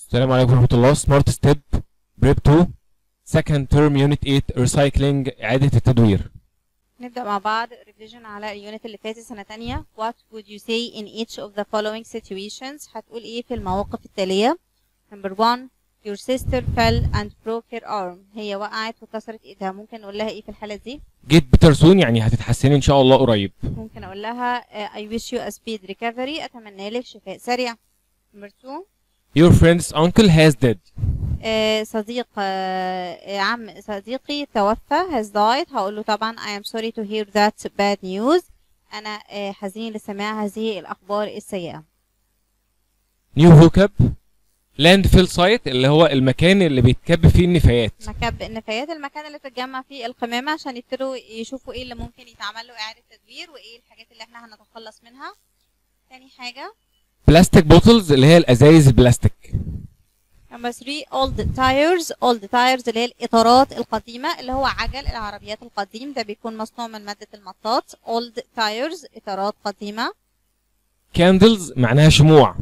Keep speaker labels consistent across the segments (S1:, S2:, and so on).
S1: السلام عليكم ورحمة الله سمارت ستيب بريب 2 سكند تيرم يونت 8 ريسايكلينج إعادة التدوير
S2: نبدأ مع بعض ريفيجن على اليونت اللي فاتت سنة تانية What would you say in each of the following situations هتقول ايه في المواقف التالية Number one Your sister fell and broke her arm هي وقعت وكسرت ايدها ممكن نقول لها ايه في الحالة دي
S1: جيت بيتر سون يعني هتتحسني إن شاء الله قريب
S2: ممكن اقول لها uh, I wish you a speed recovery اتمنى لك شفاء سريع Number two
S1: Your friend's uncle has died
S2: آه، صديق آه، آه، عم صديقي توفى has died هقول له طبعا I am sorry to hear that bad news أنا آه، حزين لسماع هذه الأخبار السيئة
S1: نيو هوك لاند فيل سايت اللي هو المكان اللي بيتكب فيه النفايات
S2: مكب النفايات المكان اللي بتتجمع فيه القمامة عشان يبتدوا يشوفوا ايه اللي ممكن يتعمل له إعادة تدوير وايه الحاجات اللي احنا هنتخلص منها تاني حاجة
S1: بلاستيك بوتلز اللي هي الازايز البلاستيك
S2: نمبر 3 old tires old tires اللي هي الإطارات القديمة اللي هو عجل العربيات القديم ده بيكون مصنوع من مادة المطاط old tires إطارات قديمة
S1: كاندلز معناها شموع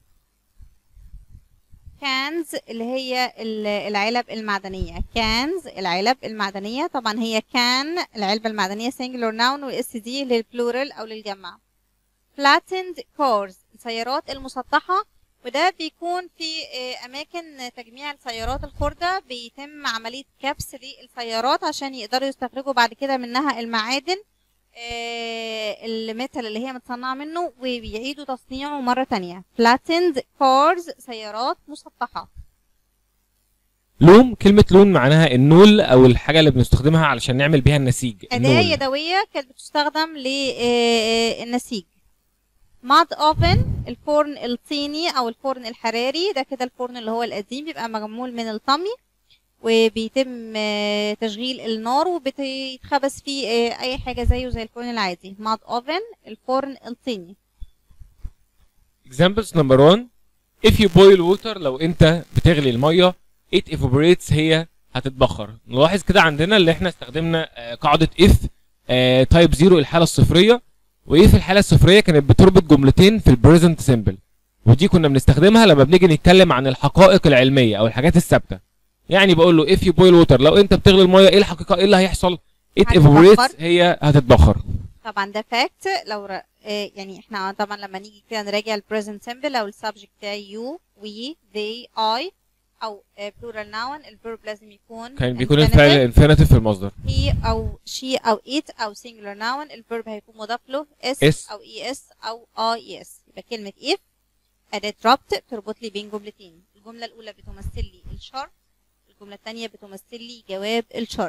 S2: cans اللي هي ال- العلب المعدنية cans العلب المعدنية طبعا هي can العلبة المعدنية singular noun والاس دي للبلورال أو للجمع flattened cars السيارات المسطحة وده بيكون في آه، أماكن تجميع السيارات الخردة بيتم عملية كبس للسيارات عشان يقدروا يستخرجوا بعد كده منها المعادن آه، الميتال اللي هي متصنعة منه وبيعيدوا تصنيعه مرة تانية flattened cars سيارات مسطحة
S1: لوم كلمة لون معناها النول أو الحاجة اللي بنستخدمها علشان نعمل بيها النسيج
S2: أداة
S1: النول.
S2: يدوية كانت بتستخدم للنسيج ماد اوفن الفرن الطيني او الفرن الحراري ده كده الفرن اللي هو القديم بيبقى معمول من الطمي وبيتم آه، تشغيل النار وبيتخبز فيه آه، اي حاجه زيه زي الفرن العادي ماد اوفن الفرن الطيني
S1: examples number one if you boil water لو انت بتغلي الميه it evaporates هي هتتبخر نلاحظ كده عندنا اللي احنا استخدمنا آه، قاعده if تايب 0 الحاله الصفريه وايه في الحاله الصفريه كانت بتربط جملتين في البريزنت سيمبل ودي كنا بنستخدمها لما بنيجي نتكلم عن الحقائق العلميه او الحاجات الثابته يعني بقول له if you boil water لو انت بتغلي الميه ايه الحقيقه ايه اللي هيحصل it
S2: هتتبخر.
S1: evaporates هي هتتبخر
S2: طبعا ده فاكت لو ر... آه، يعني احنا طبعا لما نيجي كده نراجع البريزنت سيمبل لو السبجكت بتاعي يو وي they I او بلورال ناون الفيرب لازم يكون
S1: كان بيكون
S2: infinitive.
S1: الفعل infinitive في المصدر
S2: he او she او it او singular noun الفيرب هيكون مضاف له s,
S1: S.
S2: او es او es يبقى كلمة if أداة ربط بتربط لي بين جملتين الجملة الأولى بتمثل لي الشرط الجملة الثانية بتمثل لي جواب الشرط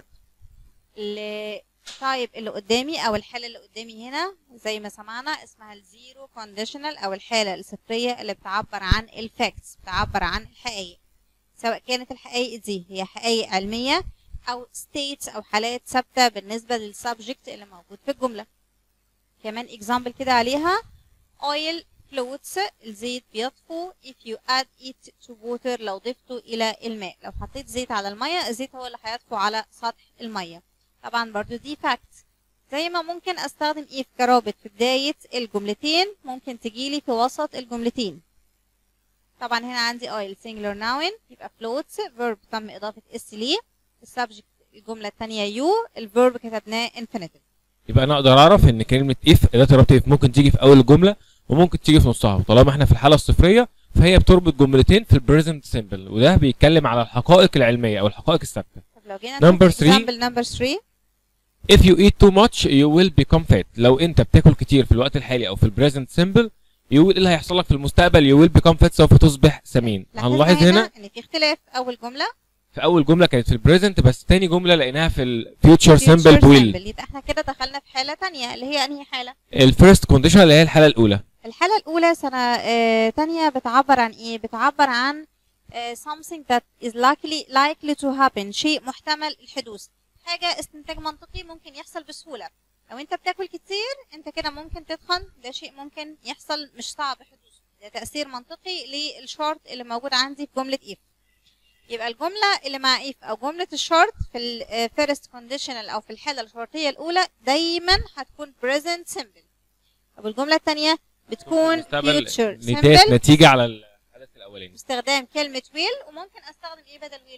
S2: التايب اللي قدامي أو الحالة اللي قدامي هنا زي ما سمعنا اسمها الزيرو كونديشنال أو الحالة الصفرية اللي بتعبر عن الفاكتس بتعبر عن الحقائق سواء كانت الحقائق دي هي حقائق علمية او states او حالات ثابته بالنسبه للسبجكت اللي موجود في الجمله كمان example كده عليها oil floats الزيت بيطفو if you add it to water لو ضفته الى الماء لو حطيت زيت على الميه الزيت هو اللي هيطفو على سطح الميه طبعا برضو دي fact زي ما ممكن استخدم if كرابط في بدايه الجملتين ممكن تجيلي في وسط الجملتين طبعا هنا عندي oil singular noun يبقى floats verb تم اضافه اس ليه السبجكت الجمله الثانيه يو الفيرب كتبناه infinitive
S1: يبقى انا اقدر اعرف ان كلمه اف اداه ربط اف ممكن تيجي في اول الجمله وممكن تيجي في نصها وطالما احنا في الحاله الصفريه فهي بتربط جملتين في البريزنت سيمبل وده بيتكلم على الحقائق العلميه او الحقائق الثابته
S2: طب لو جينا
S1: Number
S2: نشوف
S1: three.
S2: example number 3
S1: if you eat too much you will become fat لو انت بتاكل كتير في الوقت الحالي او في البريزنت سيمبل you will ايه اللي هيحصل لك في المستقبل you will become fat سوف تصبح سمين هنلاحظ هنا
S2: ان في اختلاف اول جمله
S1: في اول جمله كانت في البريزنت بس تاني جمله لقيناها في الفيوتشر
S2: future
S1: سيمبل will
S2: simple. يبقى احنا كده دخلنا في حاله تانية اللي هي انهي حاله
S1: الفيرست كونديشن اللي هي الحاله الاولى
S2: الحاله الاولى سنه آه تانية بتعبر عن ايه بتعبر عن آه something that is likely likely to happen شيء محتمل الحدوث حاجه استنتاج منطقي ممكن يحصل بسهوله لو انت بتاكل كتير انت كده ممكن تتخن ده شيء ممكن يحصل مش صعب حدوثه ده تاثير منطقي للشرط اللي موجود عندي في جمله if يبقى الجمله اللي مع if او جمله الشرط في الفيرست كونديشنال او في الحاله الشرطيه الاولى دايما هتكون present simple طب الجمله الثانيه بتكون
S1: المستقبل
S2: future
S1: نتاج
S2: simple
S1: نتيجه على الحدث الاولاني الاولاني
S2: باستخدام كلمه will وممكن استخدم ايه بدل will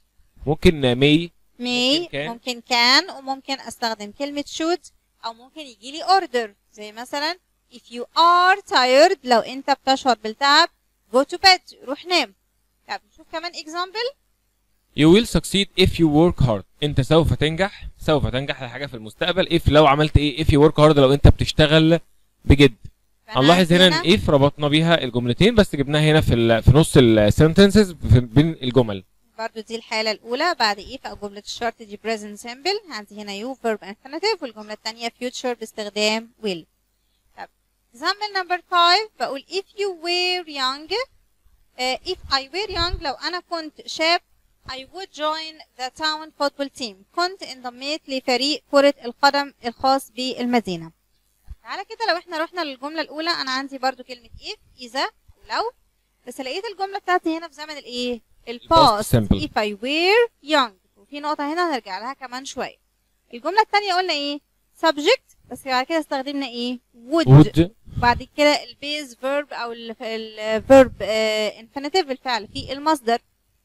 S1: ممكن مي
S2: may
S1: ممكن can.
S2: ممكن can وممكن استخدم كلمة should او ممكن يجي لي order زي مثلا if you are tired لو انت بتشعر بالتعب go to bed روح نام طب نشوف كمان example
S1: you will succeed if you work hard انت سوف تنجح سوف تنجح لحاجه في المستقبل if لو عملت ايه if you work hard لو انت بتشتغل بجد
S2: فأنا
S1: هنلاحظ
S2: عندي
S1: هنا ان if ربطنا بيها الجملتين بس جبناها هنا في ال- في نص السنتنسز بين الجمل
S2: برضو دي الحالة الأولى بعد if أو جملة الشرط دي present simple عندي هنا you verb infinitive والجملة التانية future باستخدام will طب example number 5 بقول if you were young uh, if I were young لو أنا كنت شاب I would join the town football team كنت انضميت لفريق كرة القدم الخاص بالمدينة تعالى كده لو احنا رحنا للجملة الأولى أنا عندي برضو كلمة if إذا ولو بس لقيت الجملة بتاعتي هنا في زمن الإيه؟ الباست
S1: simple.
S2: if I were young وفي نقطة هنا هنرجع لها كمان شوية الجملة التانية قلنا إيه؟ subject بس بعد كده استخدمنا إيه؟ would,
S1: would
S2: بعد كده البيز فيرب او الفيرب انفينيتيف الفعل في المصدر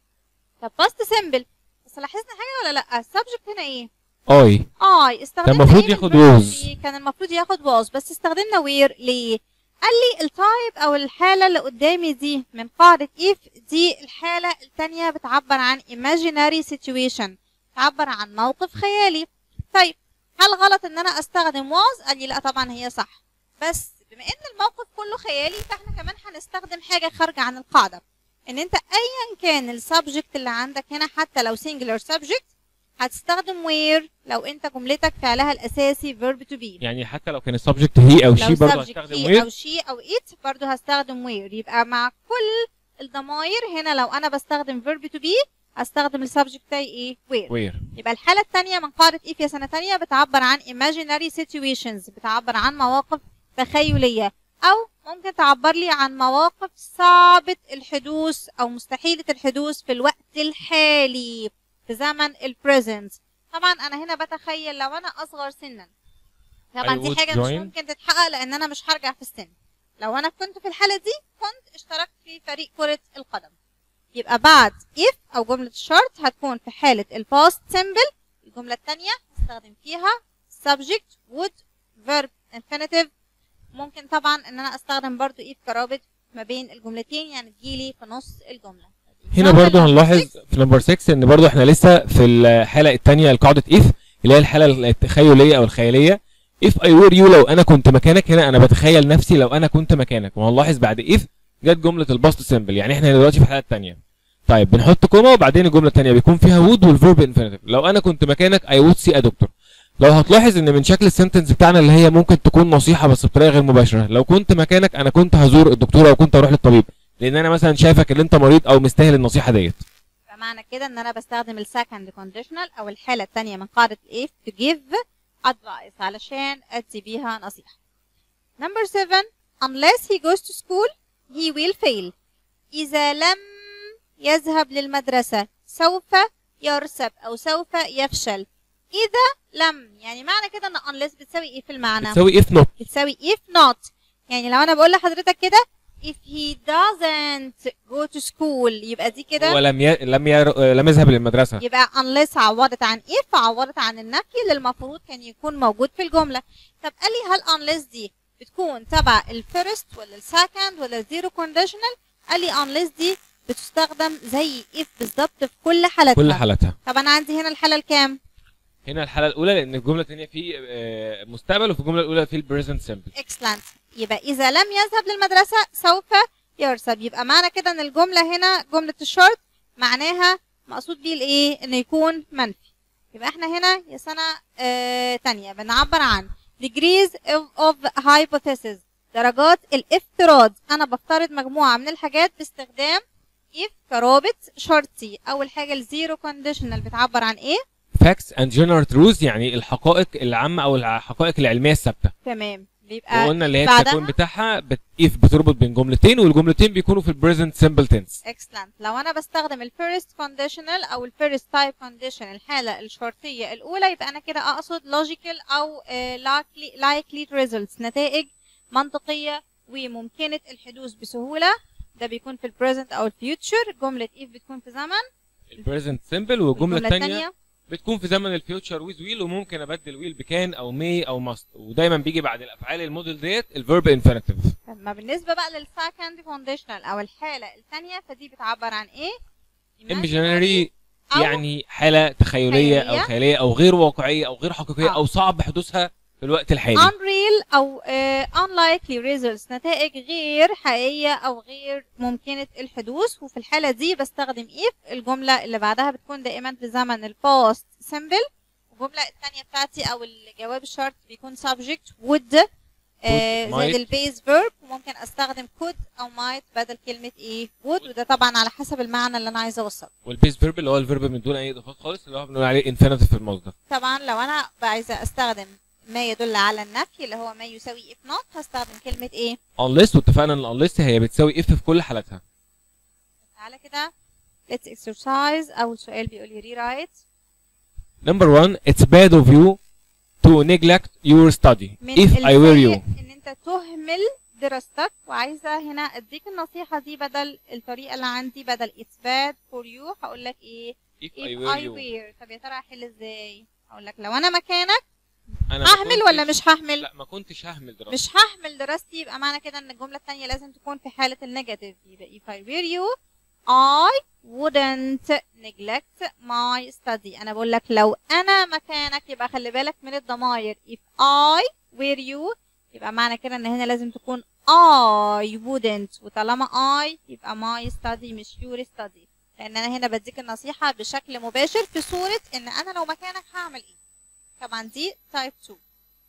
S2: طب باست سيمبل بس لاحظنا حاجه ولا لا السبجكت هنا ايه
S1: I
S2: اي استخدمنا
S1: المفروض
S2: إيه
S1: ياخد
S2: للفيرب
S1: was.
S2: دي؟ كان المفروض ياخد was بس استخدمنا وير ليه قال لي التايب او الحاله اللي قدامي دي من قاعده if دي الحاله الثانيه بتعبر عن imaginary situation تعبر عن موقف خيالي طيب هل غلط ان انا استخدم was قال لي لا طبعا هي صح بس بما ان الموقف كله خيالي فاحنا كمان هنستخدم حاجه خارجه عن القاعده ان انت ايا كان السبجكت اللي عندك هنا حتى لو singular subject هتستخدم where لو انت جملتك فعلها الاساسي verb to be
S1: يعني حتى لو كان السبجكت هي او
S2: لو
S1: شي برضه
S2: subject
S1: هستخدم
S2: he
S1: where
S2: او she او it برضو هستخدم where يبقى مع كل الضماير هنا لو انا بستخدم verb to be هستخدم السبجكت بتاعي ايه where
S1: where
S2: يبقى الحالة التانية من قاعدة if يا سنة تانية بتعبر عن imaginary situations بتعبر عن مواقف تخيلية أو ممكن تعبر لي عن مواقف صعبة الحدوث أو مستحيلة الحدوث في الوقت الحالي في زمن البريزنت طبعا أنا هنا بتخيل لو أنا أصغر سنا طبعا
S1: I
S2: دي
S1: would
S2: حاجة مش
S1: join.
S2: ممكن تتحقق لأن أنا مش هرجع في السن لو أنا كنت في الحالة دي كنت اشتركت في فريق كرة القدم يبقى بعد if أو جملة الشرط هتكون في حالة الباست simple الجملة التانية هستخدم فيها subject would verb infinitive ممكن طبعا ان انا استخدم برضو if كرابط ما بين الجملتين يعني تجيلي في نص الجملة
S1: هنا
S2: Example
S1: برضه
S2: number
S1: هنلاحظ
S2: six.
S1: في نمبر 6 ان برضه احنا لسه في الحاله الثانيه لقاعده if اللي هي الحاله التخيليه او الخياليه if I were you لو انا كنت مكانك هنا انا بتخيل نفسي لو انا كنت مكانك وهنلاحظ بعد if جت جمله الباست سيمبل يعني احنا دلوقتي في الحاله الثانيه طيب بنحط كوما وبعدين الجمله الثانيه بيكون فيها would والفيرب انفينيتيف لو انا كنت مكانك I would see a doctor لو هتلاحظ ان من شكل السنتنس بتاعنا اللي هي ممكن تكون نصيحه بس بطريقه غير مباشره لو كنت مكانك انا كنت هزور الدكتور او كنت هروح للطبيب لان انا مثلا شايفك ان انت مريض او مستاهل النصيحه ديت
S2: فمعنى كده ان انا بستخدم السكند كونديشنال او الحالة التانية من قاعدة if to give advice علشان ادي بيها نصيحة number seven unless he goes to school he will fail إذا لم يذهب للمدرسة سوف يرسب أو سوف يفشل إذا لم يعني معنى كده إن unless بتساوي إيه في المعنى؟
S1: تساوي if not
S2: بتساوي if not يعني لو أنا بقول لحضرتك كده if he doesn't go to school يبقى دي كده
S1: هو لم ي... لم ير... لم يذهب للمدرسه
S2: يبقى unless عوضت عن if عوضت عن النفي اللي المفروض كان يكون موجود في الجملة طب قال لي هل unless دي بتكون تبع الفيرست ولا السكند ولا الزيرو كونديشنال قال لي unless دي بتستخدم زي if بالظبط في كل حالتها
S1: كل حالتها
S2: طب انا عندي هنا الحالة الكام
S1: هنا الحاله الاولى لان الجمله الثانيه في آه، مستقبل وفي الجمله الاولى في البريزنت سمبل
S2: excellent يبقى إذا لم يذهب للمدرسة سوف يرسب يبقى معنى كده إن الجملة هنا جملة الشرط معناها مقصود بيه الإيه؟ إنه يكون منفي يبقى إحنا هنا يا سنة آه تانية بنعبر عن degrees of, of hypothesis درجات الافتراض أنا بفترض مجموعة من الحاجات باستخدام if كرابط شرطي أول حاجة الزيرو conditional بتعبر عن إيه؟
S1: facts and general truths يعني الحقائق العامه او الحقائق العلميه الثابته
S2: تمام بيبقى
S1: وقلنا اللي هي
S2: بعدها؟
S1: التكوين بتاعها بت... if بتربط بين جملتين والجملتين بيكونوا في البريزنت سمبل تنس
S2: excellent لو انا بستخدم الفيرست conditional او الفيرست تايب condition الحاله الشرطيه الاولى يبقى انا كده اقصد logical او آه، likely likely results نتائج منطقيه وممكنه الحدوث بسهوله ده بيكون في البريزنت او الفيوتشر جمله if بتكون في زمن
S1: البريزنت سيمبل والجمله
S2: والجمله
S1: الثانيه
S2: الثانيه
S1: بتكون في زمن الفيوتشر ويز ويل وممكن ابدل ويل بكان او مي او ماست ودايما بيجي بعد الافعال الموديل ديت الفيرب انفينيتيف
S2: اما بالنسبه بقى للسكند كونديشنال او الحاله الثانيه فدي بتعبر عن ايه
S1: imaginary
S2: أو
S1: يعني حاله تخيليه او
S2: خيالية.
S1: خياليه او غير واقعيه او غير حقيقيه
S2: آه.
S1: او صعب حدوثها في الوقت الحالي
S2: unreal او uh, unlikely results نتائج غير حقيقيه او غير ممكنه الحدوث وفي الحاله دي بستخدم if الجمله اللي بعدها بتكون دائما في زمن الباست simple والجمله الثانيه بتاعتي او الجواب الشرط بيكون subject would آه،
S1: might.
S2: زائد البيز فيرب وممكن استخدم could او might بدل كلمه ايه would وده طبعا على حسب المعنى اللي انا عايزه اوصله
S1: والبيس فيرب اللي هو الفيرب من دون اي اضافات خالص اللي هو بنقول عليه انفينيتيف في المصدر
S2: طبعا لو انا عايزه استخدم ما يدل على النفي اللي هو ما يساوي if not هستخدم كلمه ايه
S1: unless واتفقنا ان unless هي بتساوي if في كل حالاتها
S2: تعالى كده let's exercise أول سؤال بيقول لي rewrite
S1: number one it's bad of you to neglect your study
S2: من
S1: if I were you
S2: السيء إن أنت تهمل دراستك وعايزة هنا أديك النصيحة دي بدل الطريقة اللي عندي بدل it's bad for you هقول لك إيه
S1: if
S2: if
S1: I were
S2: I
S1: you
S2: were طب يا ترى أحل إزاي؟ هقول لك لو أنا مكانك
S1: انا ما
S2: ههمل ولا
S1: كنتش-
S2: مش ههمل؟
S1: لا ما كنتش ههمل دراسة
S2: مش ههمل دراستي يبقى معنى كده ان الجمله الثانيه لازم تكون في حاله النيجاتيف يبقى if I were you I wouldn't neglect my study انا بقول لك لو انا مكانك يبقى خلي بالك من الضماير if I were you يبقى معنى كده ان هنا لازم تكون I wouldn't وطالما I يبقى my study مش your study لان انا هنا بديك النصيحه بشكل مباشر في صوره ان انا لو مكانك هعمل ايه طبعا دي type 2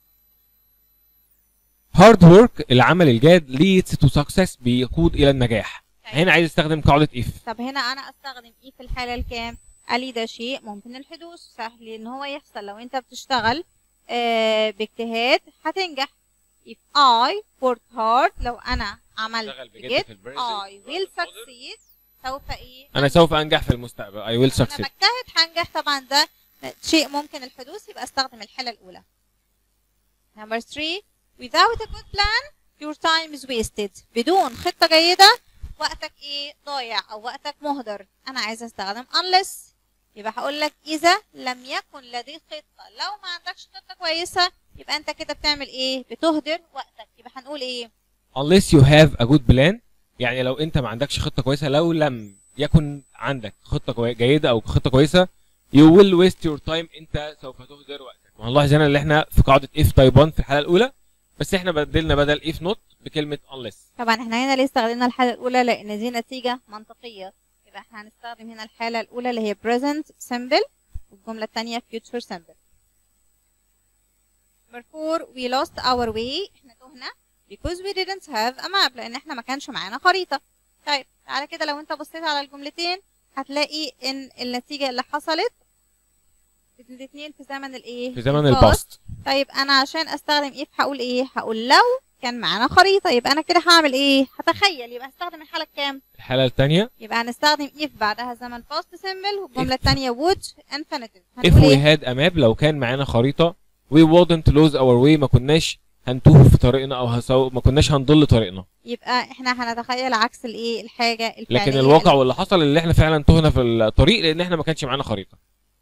S1: hard work العمل الجاد leads to success بيقود الى النجاح هنا عايز استخدم قاعدة if
S2: طب هنا انا استخدم ايه في الحاله الكام قال لي ده شيء ممكن الحدوث سهل ان هو يحصل لو انت بتشتغل آه باجتهاد هتنجح if I work hard لو انا عملت
S1: اشتغل بجد
S2: بجد
S1: في البريزنت
S2: I will succeed سوف ايه
S1: انا سوف انجح في المستقبل I will
S2: لما
S1: succeed
S2: بجتهد هنجح طبعا ده شيء ممكن الحدوث يبقى استخدم الحالة الأولى. Number three, without a good plan, your time is wasted. بدون خطة جيدة وقتك ايه ضايع أو وقتك مهدر. أنا عايزة استخدم unless يبقى هقول لك إذا لم يكن لديك خطة لو ما عندكش خطة كويسة يبقى أنت كده بتعمل ايه؟ بتهدر وقتك. يبقى هنقول ايه؟
S1: unless you have a good plan يعني لو انت ما عندكش خطة كويسة لو لم يكن عندك خطة كوي... جيدة او خطة كويسة you will waste your time انت سوف تهدر وقتك وهنلاحظ هنا اللي احنا في قاعدة if type 1 في الحالة الأولى بس احنا بدلنا بدل if not بكلمة unless
S2: طبعا احنا هنا ليه استخدمنا الحالة الأولى لأن دي نتيجة منطقية يبقى احنا هنستخدم هنا الحالة الأولى اللي هي present simple والجملة الثانية future simple number four we lost our way احنا تهنا because we didn't have a map لأن احنا ما كانش معانا خريطة طيب تعالى كده لو انت بصيت على الجملتين هتلاقي ان النتيجة اللي حصلت الاثنين في زمن الايه
S1: في زمن
S2: الpast.
S1: الباست
S2: طيب انا عشان استخدم اف هقول ايه هقول لو كان معانا خريطه يبقى انا كده هعمل ايه هتخيل يبقى هستخدم الحاله الكام
S1: الحالة الثانية
S2: يبقى هنستخدم if بعدها زمن past simple والجمله
S1: If.
S2: الثانيه would infinitive
S1: if
S2: هنقول
S1: we
S2: ايه
S1: had a map لو كان معانا خريطة we wouldn't lose our way ما كناش هنتوه في طريقنا او هسو... ما كناش هنضل طريقنا
S2: يبقى احنا هنتخيل عكس الايه الحاجه الفعليه
S1: لكن الواقع واللي حصل اللي احنا فعلا تهنا في الطريق لان احنا ما كانش معانا خريطة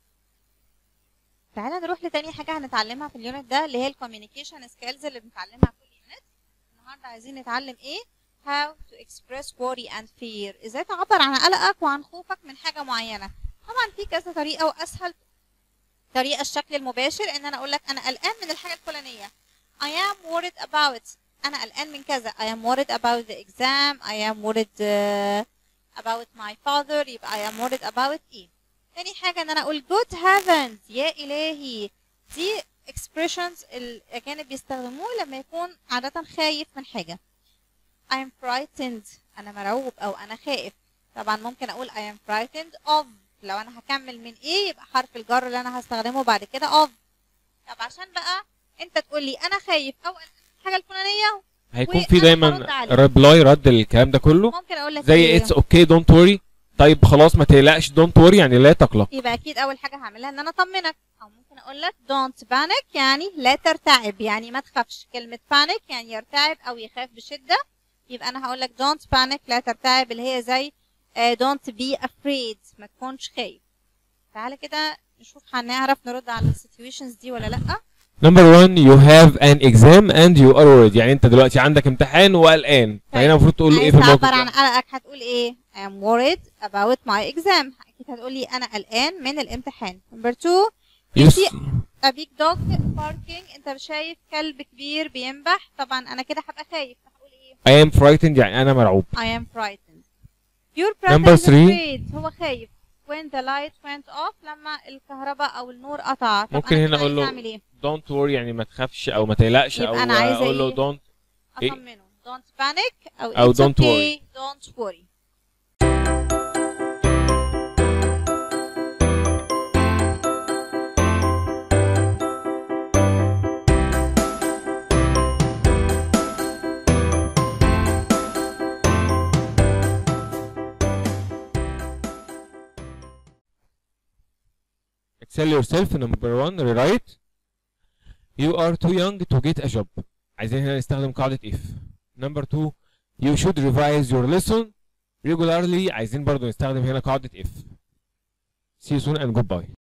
S2: تعالى نروح لتاني حاجه هنتعلمها في اليونت ده اللي هي الكوميونيكيشن سكيلز اللي بنتعلمها كل يونت النهارده عايزين نتعلم ايه how to express worry and fear ازاي تعبر عن قلقك وعن خوفك من حاجه معينه طبعا في كذا طريقه واسهل طريقه الشكل المباشر ان انا اقول لك انا قلقان من الحاجه الفلانيه I am worried about انا قلقان من كذا I am worried about the exam I am worried uh, about my father يبقى I am worried about ايه تاني حاجة ان انا اقول good heavens يا الهي دي expressions الاجانب بيستخدموه لما يكون عادة خايف من حاجة I am frightened انا مرعوب او انا خائف طبعا ممكن اقول I am frightened of لو انا هكمل من ايه يبقى حرف الجر اللي انا هستخدمه بعد كده of طب عشان بقى انت تقول لي انا خايف او قلقان من الحاجة الفلانية
S1: هيكون
S2: وأنا
S1: في
S2: هرد
S1: دايما
S2: عليك.
S1: ريبلاي رد الكلام ده كله
S2: ممكن اقول لك
S1: زي
S2: إيه؟
S1: اتس اوكي دونت وري طيب خلاص ما تقلقش دونت وري يعني لا تقلق
S2: يبقى اكيد اول حاجه هعملها ان انا اطمنك او ممكن اقول لك don't panic يعني لا ترتعب يعني ما تخافش كلمه panic يعني يرتعب او يخاف بشده يبقى انا هقول لك don't panic لا ترتعب اللي هي زي آه، don't be afraid ما تكونش خايف تعالى كده نشوف هنعرف نرد على السيتويشنز دي ولا لا
S1: نمبر 1 you have an exam and you are worried يعني انت دلوقتي عندك امتحان وقلقان فهنا المفروض تقول له ايه
S2: عايز
S1: في الموقف
S2: تعبر عن
S1: ده
S2: قلقك هتقول ايه I am worried about my exam اكيد هتقولي انا قلقان من الامتحان نمبر 2
S1: You
S2: you
S1: s-
S2: see a big dog barking انت شايف كلب كبير بينبح طبعا انا كده هبقى خايف هقول ايه
S1: I am frightened يعني انا مرعوب
S2: I am frightened your brother
S1: Number
S2: is
S1: three.
S2: afraid هو خايف when the light went off لما الكهرباء او النور قطع طب
S1: ممكن
S2: أنا
S1: هنا
S2: كده
S1: اقول
S2: عايزة
S1: له
S2: اعمل ايه
S1: don't worry يعني ما تخافش او ما تقلقش او
S2: يبقى أنا عايزة
S1: اقول له
S2: إيه؟
S1: don't إيه؟
S2: اطمنه don't panic او,
S1: أو
S2: it's
S1: don't
S2: okay don't worry
S1: excel yourself number 1 rewrite you are too young to get a job عايزين هنا نستخدم قاعدة if number 2 you should revise your lesson regularly عايزين برضو نستخدم هنا قاعدة if see you soon and goodbye